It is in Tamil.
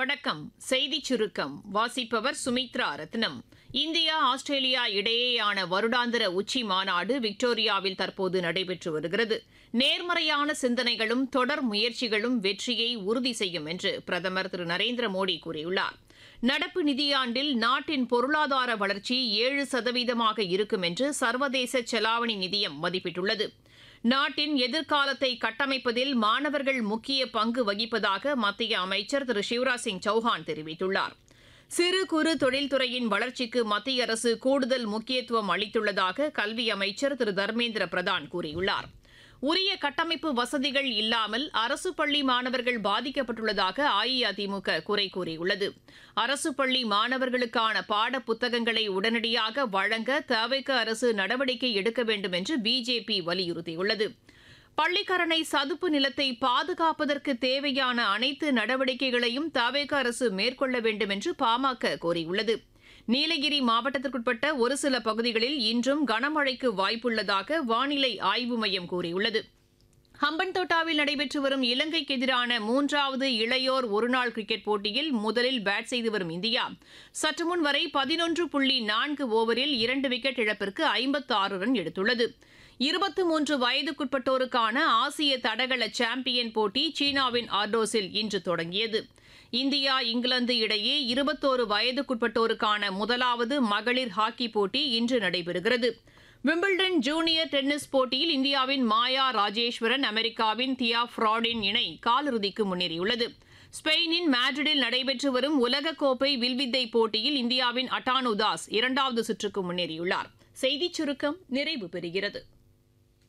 வணக்கம் செய்திச் சுருக்கம் வாசிப்பவர் சுமித்ரா ரத்னம் இந்தியா ஆஸ்திரேலியா இடையேயான வருடாந்திர உச்சி மாநாடு விக்டோரியாவில் தற்போது நடைபெற்று வருகிறது நேர்மறையான சிந்தனைகளும் தொடர் முயற்சிகளும் வெற்றியை உறுதி செய்யும் என்று பிரதமர் திரு நரேந்திர மோடி கூறியுள்ளார் நடப்பு நிதியாண்டில் நாட்டின் பொருளாதார வளர்ச்சி ஏழு சதவீதமாக இருக்கும் என்று சர்வதேச செலாவணி நிதியம் மதிப்பிட்டுள்ளது நாட்டின் எதிர்காலத்தை கட்டமைப்பதில் மாணவர்கள் முக்கிய பங்கு வகிப்பதாக மத்திய அமைச்சர் திரு சிவராஜ் சிங் சௌஹான் தெரிவித்துள்ளார் சிறு குறு தொழில்துறையின் வளர்ச்சிக்கு மத்திய அரசு கூடுதல் முக்கியத்துவம் அளித்துள்ளதாக கல்வி அமைச்சர் திரு தர்மேந்திர பிரதான் கூறியுள்ளார் உரிய கட்டமைப்பு வசதிகள் இல்லாமல் அரசு பள்ளி மாணவர்கள் பாதிக்கப்பட்டுள்ளதாக அஇஅதிமுக குறை கூறியுள்ளது அரசு பள்ளி மாணவர்களுக்கான பாட புத்தகங்களை உடனடியாக வழங்க தவிக அரசு நடவடிக்கை எடுக்க வேண்டும் என்று பிஜேபி வலியுறுத்தியுள்ளது பள்ளிக்கரணை சதுப்பு நிலத்தை பாதுகாப்பதற்கு தேவையான அனைத்து நடவடிக்கைகளையும் தவேக அரசு மேற்கொள்ள வேண்டும் என்று பாமக கோரியுள்ளது நீலகிரி மாவட்டத்திற்குட்பட்ட ஒரு சில பகுதிகளில் இன்றும் கனமழைக்கு வாய்ப்புள்ளதாக வானிலை ஆய்வு மையம் கூறியுள்ளது ஹம்பன்தோட்டாவில் நடைபெற்று வரும் இலங்கைக்கு எதிரான மூன்றாவது இளையோர் ஒருநாள் கிரிக்கெட் போட்டியில் முதலில் பேட் செய்து வரும் இந்தியா சற்று முன் வரை பதினொன்று புள்ளி நான்கு ஓவரில் இரண்டு விக்கெட் இழப்பிற்கு ஐம்பத்து ஆறு ரன் எடுத்துள்ளது இருபத்தி மூன்று வயதுக்குட்பட்டோருக்கான ஆசிய தடகள சாம்பியன் போட்டி சீனாவின் ஆர்டோஸில் இன்று தொடங்கியது இந்தியா இங்கிலாந்து இடையே இருபத்தோரு வயதுக்குட்பட்டோருக்கான முதலாவது மகளிர் ஹாக்கி போட்டி இன்று நடைபெறுகிறது விம்பிள்டன் ஜூனியர் டென்னிஸ் போட்டியில் இந்தியாவின் மாயா ராஜேஸ்வரன் அமெரிக்காவின் தியா ஃப்ராடின் இணை காலிறுதிக்கு முன்னேறியுள்ளது ஸ்பெயினின் மேட்ரிடில் நடைபெற்று வரும் உலகக்கோப்பை வில்வித்தை போட்டியில் இந்தியாவின் அட்டானு தாஸ் இரண்டாவது சுற்றுக்கு முன்னேறியுள்ளார் செய்திச் சுருக்கம் நிறைவு பெறுகிறது